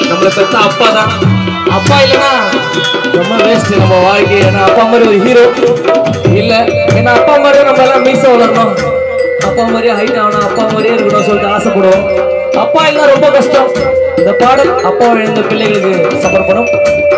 நம்மளை பெத்த அப்பா தான் அப்பா இல்லைன்னா ரொம்ப வேஸ்ட் நம்ம வாழ்க்கை ஏன்னா அப்பா மாதிரி ஒரு ஹீரோ இல்ல ஏன்னா அப்பா மாதிரியே நம்ம எல்லாம் மீச வளரணும் அப்பா மாதிரியே ஹைட் ஆகணும் அப்பா மாதிரியே இருக்கணும் சொல்லிட்டு ஆசைப்படுவோம் அப்பா இல்லைன்னா ரொம்ப கஷ்டம் இந்த பாடல் அப்பா இழந்த பிள்ளைகளுக்கு சமர்ப்பணம்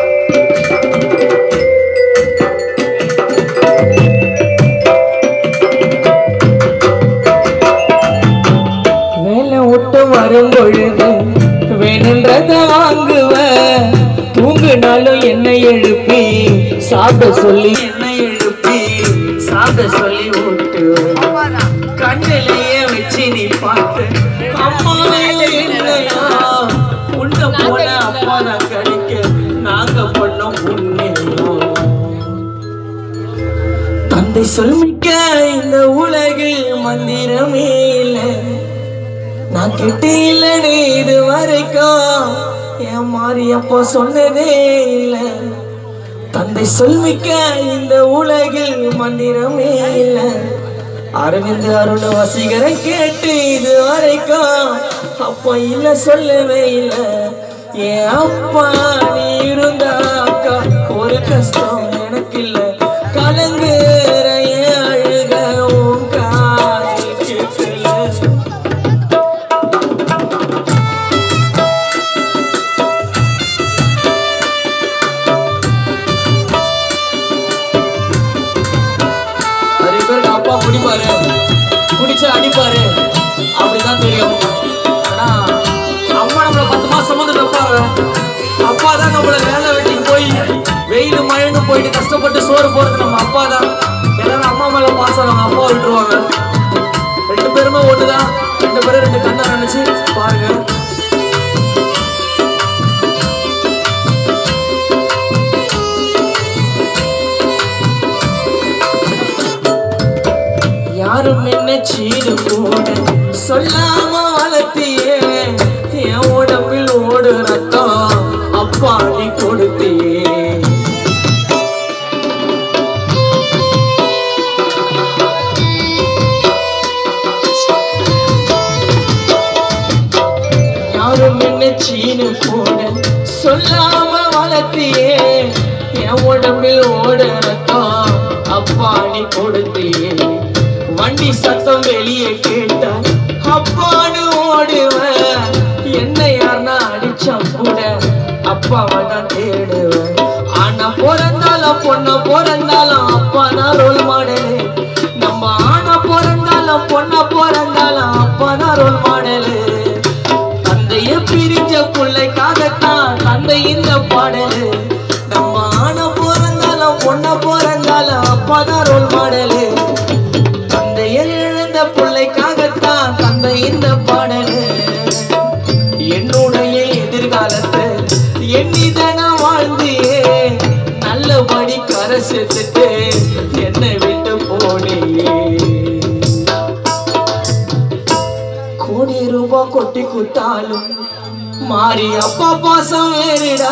வேலை விட்டு வரும் பொழுது வேணுன்றத வாங்குவ தூங்குனாலும் என்னை எழுப்பி சாப்பிட சொல்லி என்னை எழுப்பி சாப்பிட சொல்லி விட்டு கண்ணிலேயே வச்சு நீ பார்த்து அம்மாவே இல்லையா உன்ன போன அப்பா நான் கடிக்க நாங்க பண்ணோம் புண்ணியம் தந்தை சொல்மிக்க இந்த உலகில் மந்திரமே இல்லை நான் கிட்டே இல்லடி இது வரைக்கும் என் மாரியப்பா சொன்னதே இல்லை தந்தை சொல்மிக்க இந்த உலகில் மந்திரமே இல்லை அரவிந்த் அருண் வசீகரை கேட்டு இது வரைக்கும் அப்பா இல்ல சொல்லவே இல்லை என் அப்பா நீ இருந்தாக்கா ஒரு கஷ்டம் எனக்கு இல்ல கலங்குற என் அழுக உன் காதில் கேட்கல நிறைய பேருக்கு அப்பா குடிப்பாரு குடிச்சா அடிப்பாரு அப்படிதான் தெரியும் ஆனா அம்மா நம்மள பத்து மாசம் சுமந்து வைப்பாங்க அப்பா தான் நம்மள வேலை வெட்டிக்கு போய் வெயில் மழைன்னு போயிட்டு கஷ்டப்பட்டு சோறு போறது நம்ம அப்பா தான் எல்லாரும் அம்மா மேல பாசம் அவங்க அப்பா விட்டுருவாங்க ரெண்டு பேருமே ஒண்ணுதான் ரெண்டு பேரும் ரெண்டு கண்ணை நினைச்சு பாருங்க யாரும் என்ன சீடு கூட சொல்லாம வளர்த்தியே என் உடம்பில் ஓடு ரத்தம் அப்பா நீ கொடுத்தியே யாரும் என்ன சீனு போட சொல்லாம வளர்த்தியே என் உடம்பில் ஓட ரத்தம் அப்பா நீ கொடுத்தியே வண்டி சத்தம் வெளியே கேட்ட அப்பான்னு ஓடுவேன் என்ன யாருன்னா அடிச்சா கூட அப்பாவை தான் தேடுவேன் ஆனா பிறந்தாலும் பொண்ண பிறந்தாலும் அப்பா தான் ரோல் மாடலு நம்ம ஆனா பிறந்தாலும் பொண்ண பிறந்தாலும் அப்பா தான் ரோல் மாடலு தந்தைய பிரிஞ்ச பிள்ளைக்காகத்தான் தந்தை இந்த பாடலு நம்ம ஆன பிறந்தாலும் பொண்ண பிறந்தாலும் அப்பாதான் ரோல் மாடலு தந்தைய இழந்த பிள்ளைக்காகத்தான் தந்தை இந்த பாடலு என்னுடைய எதிர்காலத்தை எண்ணிதான வாழ்ந்தியே நல்லபடி கரை சேர்த்துட்டு என்னை விட்டு போனியே கோடி ரூபாய் கொட்டி குத்தாலும் மாறி அப்பா பாசம் வேறுடா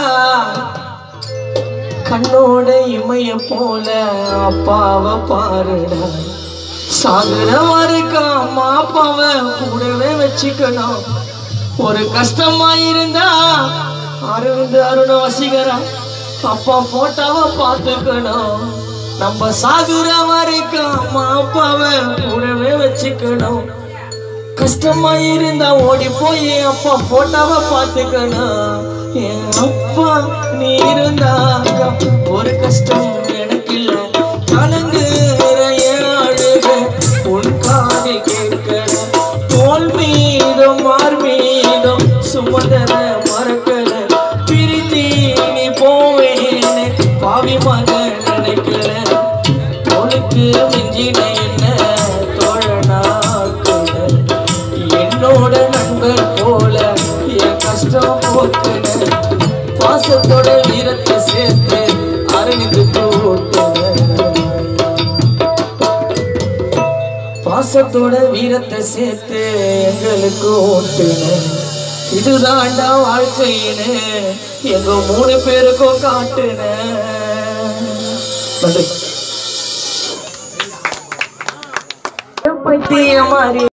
கண்ணோட இமைய போல அப்பாவை பாருடா சாகுற வரைக்கும் அம்மா அப்பாவை கூடவே வச்சுக்கணும் ஒரு கஷ்டமா இருந்தா அரவிந்த் அருண வசிகரா அப்பா போட்டோவை பார்த்துக்கணும் நம்ம சாகுற வரைக்கும் அம்மா அப்பாவை கூடவே வச்சுக்கணும் கஷ்டமா இருந்தா ஓடி போய் அப்பா போட்டாவ பாத்துக்கணும் என் அப்பா நீ இருந்தாக்கா ஒரு கஷ்டம் எனக்கு இல்ல கலங்குற என் அழுக உன் காதில் கேட்கல தோல் மீதும் மார் மீதும் சுமந்தர மறக்கல பிரித்தி நீ போவேன்னு பாவி மக நினைக்கல தோளுக்கு மிஞ்சின என்ன தோழனாக்குதல் என்னோட நண்பர் போல என் கஷ்டம் போக்குன பாசத்தோட வீரத்தை சேர்த்து அரணிந்து போட்டுன பாசத்தோட வீரத்தை சேர்த்து எங்களுக்கு ஓட்டுன இதுதாண்டா வாழ்க்கைன்னு எங்க மூணு பேருக்கும் காட்டுன நன்றி பைத்திய மாதிரி